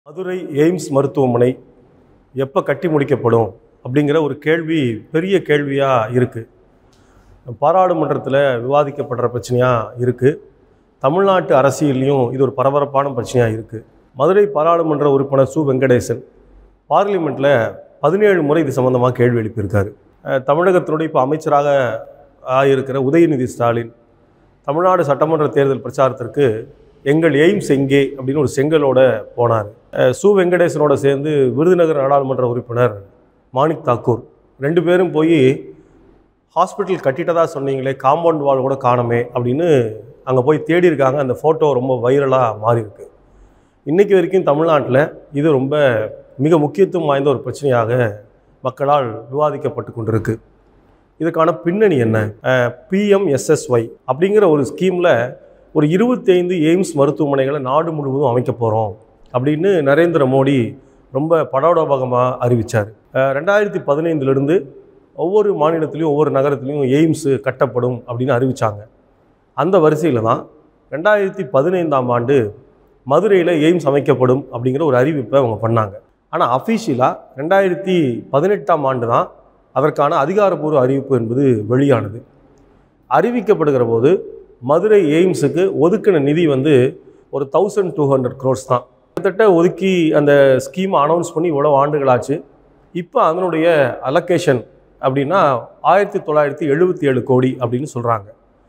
Madurai AIIMS மருத்துவமனை எப்போ கட்டி முடிக்கப்படும் அப்படிங்கிற ஒரு கேள்வி பெரிய கேள்வியாக இருக்குது பாராளுமன்றத்தில் விவாதிக்கப்படுற பிரச்சனையாக இருக்குது தமிழ்நாட்டு அரசியல்லையும் இது ஒரு பரபரப்பான பிரச்சனையாக இருக்குது மதுரை பாராளுமன்ற உறுப்பினர் சு வெங்கடேசன் பார்லிமெண்ட்டில் பதினேழு முறை இது சம்மந்தமாக கேள்வி எழுப்பியிருக்காரு அஹ் தமிழகத்தினுடைய இப்போ அமைச்சராக ஆகியிருக்கிற உதயநிதி ஸ்டாலின் தமிழ்நாடு சட்டமன்ற தேர்தல் பிரச்சாரத்திற்கு எங்கள் எய்ம்ஸ் எங்கே அப்படின்னு ஒரு செங்கலோட போனார் அஹ் சு வெங்கடேசனோட சேர்ந்து விருதுநகர் நாடாளுமன்ற உறுப்பினர் மாணிக் தாக்கூர் ரெண்டு பேரும் போய் ஹாஸ்பிட்டல் கட்டிட்டதா சொன்னீங்களே காம்பவுண்ட் வால் கூட காணோமே அப்படின்னு அங்கே போய் தேடி இருக்காங்க அந்த ஃபோட்டோ ரொம்ப வைரலாக மாறி இருக்கு இன்றைக்கி வரைக்கும் தமிழ்நாட்டில் இது ரொம்ப மிக முக்கியத்துவம் வாய்ந்த ஒரு பிரச்சனையாக மக்களால் விவாதிக்கப்பட்டு கொண்டிருக்கு இதுக்கான பின்னணி என்ன பிஎம்எஸ்எஸ்ஒய் அப்படிங்கிற ஒரு ஸ்கீமில் ஒரு இருபத்தைந்து எய்ம்ஸ் மருத்துவமனைகளை நாடு முழுவதும் அமைக்க போகிறோம் அப்படின்னு நரேந்திர மோடி ரொம்ப படோடபாகமாக அறிவித்தார் ரெண்டாயிரத்தி பதினைந்துலேருந்து ஒவ்வொரு மாநிலத்திலையும் ஒவ்வொரு நகரத்துலையும் எய்ம்ஸு கட்டப்படும் அப்படின்னு அறிவித்தாங்க அந்த வரிசையில் தான் ரெண்டாயிரத்தி பதினைந்தாம் ஆண்டு மதுரையில் எய்ம்ஸ் அமைக்கப்படும் அப்படிங்கிற ஒரு அறிவிப்பை அவங்க பண்ணாங்க ஆனால் அஃபீஷியலாக ரெண்டாயிரத்தி பதினெட்டாம் ஆண்டு தான் அதற்கான அதிகாரப்பூர்வ அறிவிப்பு என்பது வெளியானது அறிவிக்கப்படுகிற போது மதுரை எய்ம்ஸுக்கு ஒதுக்கின நிதி வந்து ஒரு தௌசண்ட் டூ ஹண்ட்ரட் க்ரோர்ஸ் தான் கிட்டத்தட்ட ஒதுக்கி அந்த ஸ்கீமை அனௌன்ஸ் பண்ணி இவ்வளோ ஆண்டுகளாச்சு இப்போ அதனுடைய அலோகேஷன் அப்படின்னா ஆயிரத்தி தொள்ளாயிரத்தி எழுபத்தி ஏழு கோடி அப்படின்னு சொல்கிறாங்க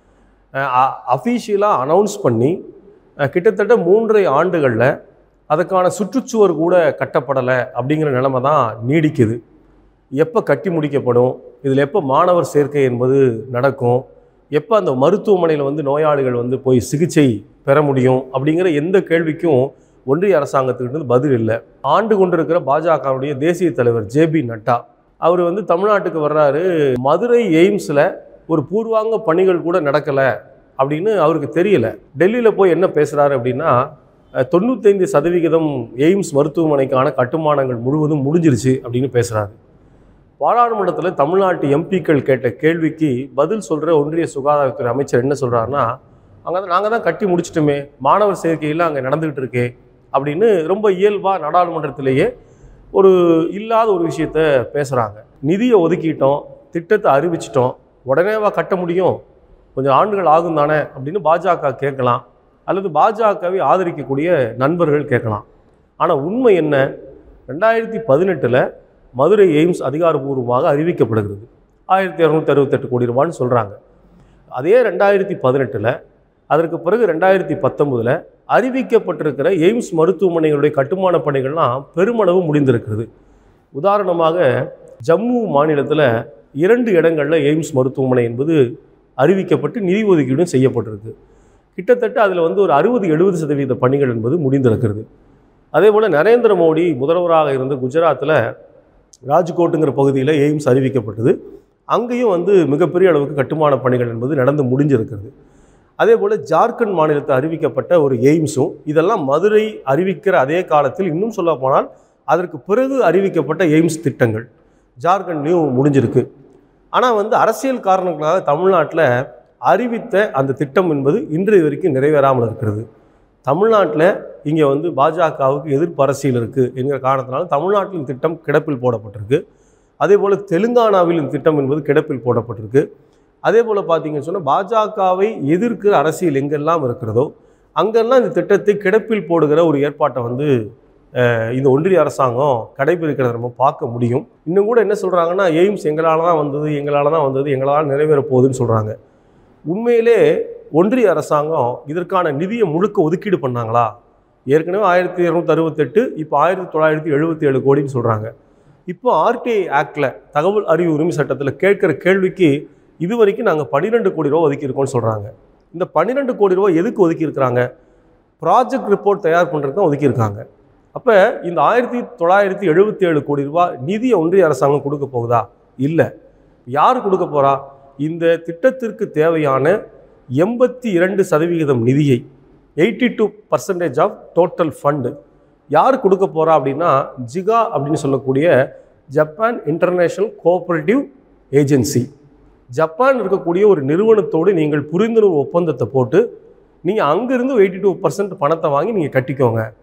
அஃபீஷியலாக அனௌன்ஸ் பண்ணி அஹ், கிட்டத்தட்ட மூன்றரை ஆண்டுகளில் அதுக்கான சுற்றுச்சுவர் கூட கட்டப்படலை அப்படிங்கிற நிலைமை தான் நீடிக்குது எப்போ கட்டி முடிக்கப்படும் இதில் எப்போ மாணவர் சேர்க்கை என்பது நடக்கும் எப்போ அந்த மருத்துவமனையில் வந்து நோயாளிகள் வந்து போய் சிகிச்சை பெற முடியும் அப்படிங்கிற எந்த கேள்விக்கும் ஒன்றிய அரசாங்கத்துக்கிட்ட பதில் இல்லை ஆண்டு கொண்டிருக்கிற பாஜகவுடைய தேசிய தலைவர் ஜேபி நட்டா அவர் வந்து தமிழ்நாட்டுக்கு வர்றாரு மதுரை எய்ம்ஸில் ஒரு பூர்வாங்க பணிகள் கூட நடக்கலை அப்படின்னு அவருக்கு தெரியல டெல்லியில் போய் என்ன பேசுகிறாரு அப்படின்னா அஹ், தொண்ணூத்தைந்து சதவிகிதம் எய்ம்ஸ் மருத்துவமனைக்கான கட்டுமானங்கள் முழுவதும் முடிஞ்சிருச்சு அப்படின்னு பேசுகிறாரு பாராளுமன்றத்தில் தமிழ்நாட்டு எம்பிக்கள் கேட்ட கேள்விக்கு பதில் சொல்கிற ஒன்றிய சுகாதாரத்துறை அமைச்சர் என்ன சொல்கிறாருன்னா அங்கே தான் நாங்கள் தான் கட்டி முடிச்சிட்டோமே மாணவர் சேர்க்கையில் அங்கே நடந்துக்கிட்டு இருக்கே அப்படின்னு ரொம்ப இயல்பாக நாடாளுமன்றத்திலேயே ஒரு இல்லாத ஒரு விஷயத்த பேசுகிறாங்க நிதியை ஒதுக்கிட்டோம் திட்டத்தை அறிவிச்சிட்டோம் உடனேவா கட்ட முடியும் கொஞ்சம் ஆண்டுகள் ஆகும் தானே அப்படின்னு பாஜக கேட்கலாம் அல்லது பாஜகவை ஆதரிக்கக்கூடிய நண்பர்கள் கேட்கலாம் ஆனால் உண்மை என்ன ரெண்டாயிரத்தி பதினெட்டில் மதுரை எய்ம்ஸ் அதிகாரப்பூர்வமாக அறிவிக்கப்படுகிறது ஆயிரத்தி இரநூத்தி அறுபத்தெட்டு கோடி ரூபான்னு சொல்கிறாங்க அதே ரெண்டாயிரத்தி பதினெட்டில் அதற்கு பிறகு ரெண்டாயிரத்தி பத்தொம்போதில் அறிவிக்கப்பட்டிருக்கிற எய்ம்ஸ் மருத்துவமனைகளுடைய கட்டுமான பணிகள்லாம் பெருமளவு முடிந்திருக்கிறது உதாரணமாக ஜம்மு மாநிலத்தில் இரண்டு இடங்களில் எய்ம்ஸ் மருத்துவமனை என்பது அறிவிக்கப்பட்டு நிதி ஒதுக்கீடும் செய்யப்பட்டிருக்கு கிட்டத்தட்ட அதில் வந்து ஒரு அறுபது எழுபது சதவீத பணிகள் என்பது முடிந்திருக்கிறது அதே போல் நரேந்திர மோடி முதல்வராக இருந்த குஜராத்தில் ராஜ்கோட்டுங்கிற பகுதியில் எய்ம்ஸ் அறிவிக்கப்பட்டது அங்கேயும் வந்து மிகப்பெரிய அளவுக்கு கட்டுமான பணிகள் என்பது நடந்து முடிஞ்சிருக்கிறது அதே போல் ஜார்க்கண்ட் மாநிலத்தில் அறிவிக்கப்பட்ட ஒரு எய்ம்ஸும் இதெல்லாம் மதுரை அறிவிக்கிற அதே காலத்தில் இன்னும் சொல்ல போனால் அதற்கு பிறகு அறிவிக்கப்பட்ட எய்ம்ஸ் திட்டங்கள் ஜார்க்கண்ட்லேயும் முடிஞ்சிருக்கு ஆனால் வந்து அரசியல் காரணங்களாக தமிழ்நாட்டில் அறிவித்த அந்த திட்டம் என்பது இன்றைய வரைக்கும் நிறைவேறாமல் இருக்கிறது தமிழ்நாட்டில் இங்கே வந்து பாஜகவுக்கு எதிர்ப்பு அரசியல் இருக்குது என்கிற காரணத்தினால தமிழ்நாட்டில் இந்த திட்டம் கிடப்பில் போடப்பட்டிருக்கு அதே போல் தெலுங்கானாவில் இந்த திட்டம் என்பது கிடப்பில் போடப்பட்டிருக்கு அதே போல் பார்த்தீங்கன்னு சொன்னால் பாஜகவை எதிர்க்கிற அரசியல் எங்கெல்லாம் இருக்கிறதோ அங்கெல்லாம் இந்த திட்டத்தை கிடப்பில் போடுகிற ஒரு ஏற்பாட்டை வந்து அஹ், இந்த ஒன்றிய அரசாங்கம் கடைபிடிக்கிறத நம்ம பார்க்க முடியும் இன்னும் கூட என்ன சொல்கிறாங்கன்னா எய்ம்ஸ் எங்களால் தான் வந்தது எங்களால் தான் வந்தது எங்களால் நிறைவேற போகுதுன்னு சொல்கிறாங்க உண்மையிலே ஒன்றிய அரசாங்கம் இதற்கான நிதியை முழுக்க ஒதுக்கீடு பண்ணாங்களா ஏற்கனவே ஆயிரத்தி இரநூத்தி அறுபத்தெட்டு இப்போ ஆயிரத்தி தொள்ளாயிரத்தி எழுபத்தி ஏழு கோடின்னு சொல்கிறாங்க இப்போ ஆர்டிஐ ஆக்டில் தகவல் அறிவு உரிமை சட்டத்தில் கேட்குற கேள்விக்கு இது வரைக்கும் நாங்கள் பன்னிரெண்டு கோடி ரூபா ஒதுக்கியிருக்கோம்னு சொல்கிறாங்க இந்த பன்னிரெண்டு கோடி ரூபா எதுக்கு ஒதுக்கியிருக்கிறாங்க ப்ராஜெக்ட் ரிப்போர்ட் தயார் பண்ணுறது தான் ஒதுக்கியிருக்காங்க அப்போ இந்த ஆயிரத்தி தொள்ளாயிரத்தி எழுபத்தி ஏழு கோடி ரூபா நிதியை ஒன்றிய அரசாங்கம் கொடுக்க போகுதா இல்லை யார் கொடுக்க போகிறா இந்த திட்டத்திற்கு தேவையான எண்பத்தி இரண்டு சதவிகிதம் நிதியை eighty two percentage of total fund யார் கொடுக்க போகிறா அப்படின்னா ஜிகா அப்படின்னு சொல்லக்கூடிய Japan international cooperative agency Japan இருக்கக்கூடிய ஒரு நிறுவனத்தோடு நீங்கள் புரிந்துணர்வு ஒப்பந்தத்தை போட்டு நீங்கள் அங்கேருந்து எயிட்டி டூ பர்சன்ட் பணத்தை வாங்கி நீங்கள் கட்டிக்கோங்க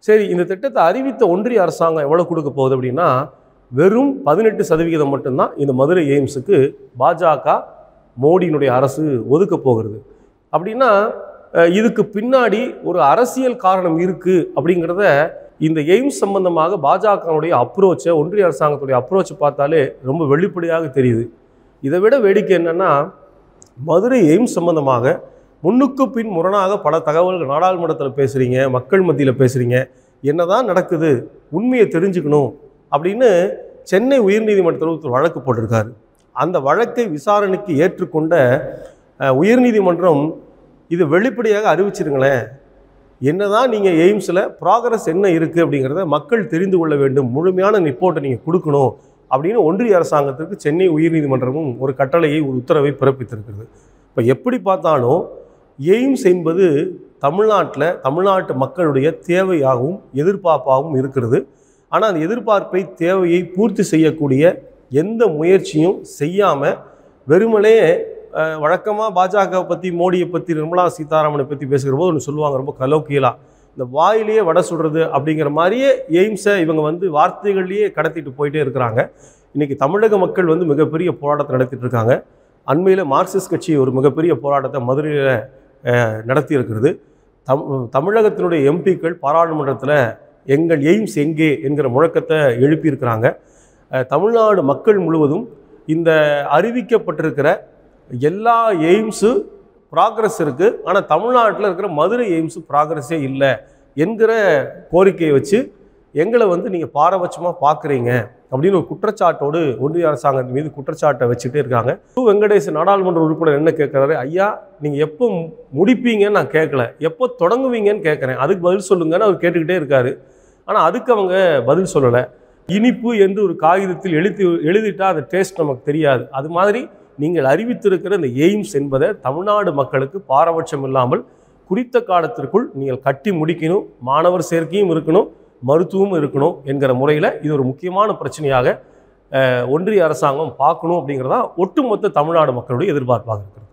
சரி இந்த திட்டத்தை அறிவித்த ஒன்றிய அரசாங்கம் எவ்வளோ கொடுக்க போகுது அப்படின்னா வெறும் பதினெட்டு சதவிகிதம் மட்டும்தான் இந்த மதுரை எய்ம்ஸுக்கு பாஜக மோடியினுடைய அரசு ஒதுக்க போகிறது அப்படின்னா அஹ், இதுக்கு பின்னாடி ஒரு அரசியல் காரணம் இருக்குது அப்படிங்கிறத இந்த எய்ம்ஸ் சம்பந்தமாக பாஜகவுடைய அப்ரோச்சை ஒன்றிய அரசாங்கத்துடைய அப்ரோச்சை பார்த்தாலே ரொம்ப வெளிப்படையாக தெரியுது இதை விட வேடிக்கை என்னன்னா மதுரை எய்ம்ஸ் சம்பந்தமாக முன்னுக்கு பின் முரணாக பல தகவல்கள் நாடாளுமன்றத்தில் பேசுகிறீங்க மக்கள் மத்தியில் பேசுகிறீங்க என்னதான் நடக்குது உண்மையை தெரிஞ்சுக்கணும் அப்படின்னு சென்னை உயர்நீதிமன்றத்தில் ஒருத்தர் வழக்கு போட்டிருக்காரு அந்த வழக்கை விசாரணைக்கு ஏற்றுக்கொண்ட அஹ், உயர்நீதிமன்றம் இது வெளிப்படையாக அறிவிச்சிருங்களேன் என்னதான் நீங்கள் எய்ம்ஸில் ப்ராக்ரஸ் என்ன இருக்குது அப்படிங்கிறத மக்கள் தெரிந்து கொள்ள வேண்டும் முழுமையான ரிப்போர்ட்டை நீங்கள் கொடுக்கணும் அப்படின்னு ஒன்றிய அரசாங்கத்திற்கு சென்னை உயர்நீதிமன்றமும் ஒரு கட்டளையை ஒரு உத்தரவை பிறப்பித்திருக்கிறது இப்போ எப்படி பார்த்தாலும் எய்ம்ஸ் என்பது தமிழ்நாட்டில் தமிழ்நாட்டு மக்களுடைய தேவையாகவும் எதிர்பார்ப்பாகவும் இருக்கிறது ஆனால் அந்த எதிர்பார்ப்பை தேவையை பூர்த்தி செய்யக்கூடிய எந்த முயற்சியும் செய்யாமல் வெறுமனே வழக்கமாக பாஜக பற்றி மோடியை பற்றி நிர்மலா சீதாராமனை பற்றி பேசுகிற போது ஒன்று சொல்லுவாங்க ரொம்ப கலோக்கியலாக இந்த வாயிலேயே வடை சுடுறது அப்படிங்கிற மாதிரியே எய்ம்ஸை இவங்க வந்து வார்த்தைகள்லேயே கடத்திட்டு போயிட்டே இருக்கிறாங்க இன்றைக்கி தமிழக மக்கள் வந்து மிகப்பெரிய போராட்டத்தை நடத்திட்டு இருக்காங்க அண்மையில் மார்க்சிஸ்ட் கட்சி ஒரு மிகப்பெரிய போராட்டத்தை மதுரையில் நடத்தி இருக்கிறது தம் தமிழகத்தினுடைய எம்பிக்கள் பாராளுமன்றத்தில் எங்கள் எய்ம்ஸ் எங்கே என்கிற முழக்கத்தை எழுப்பியிருக்கிறாங்க அஹ், தமிழ்நாடு மக்கள் முழுவதும் இந்த அறிவிக்கப்பட்டிருக்கிற எல்லா எய்ம்ஸு ப்ராக்ரஸ் இருக்குது ஆனால் தமிழ்நாட்டில் இருக்கிற மதுரை எய்ம்ஸு ப்ராக்ரஸே இல்லை என்கிற கோரிக்கையை வச்சு எங்களை வந்து நீங்கள் பாரபட்சமாக பார்க்குறீங்க அப்படின்னு ஒரு குற்றச்சாட்டோடு ஒன்றிய அரசாங்கத்தின் மீது குற்றச்சாட்டை வச்சுட்டே இருக்காங்க கு. வெங்கடேஷ் நாடாளுமன்ற உறுப்பினர் என்ன கேட்குறாரு ஐயா நீங்கள் எப்போ முடிப்பீங்கன்னு நான் கேட்கல எப்போ தொடங்குவீங்கன்னு கேட்குறேன் அதுக்கு பதில் சொல்லுங்கன்னு அவர் கேட்டுக்கிட்டே இருக்காரு ஆனால் அதுக்கு அவங்க பதில் சொல்லலை இனிப்பு என்று ஒரு காகிதத்தில் எழுதி எழுதிட்டா அந்த டேஸ்ட் நமக்கு தெரியாது அது மாதிரி நீங்கள் அறிவித்திருக்கிற இந்த எய்ம்ஸ் என்பதை தமிழ்நாடு மக்களுக்கு பாரபட்சம் இல்லாமல் குறித்த காலத்திற்குள் நீங்கள் கட்டி முடிக்கணும் மாணவர் சேர்க்கையும் இருக்கணும் மருத்துவமும் இருக்கணும் என்கிற முறையில் இது ஒரு முக்கியமான பிரச்சனையாக அஹ், ஒன்றிய அரசாங்கம் பார்க்கணும் அப்படிங்கிறதா ஒட்டுமொத்த தமிழ்நாடு மக்களுடைய எதிர்பார்ப்பாக இருக்கிறது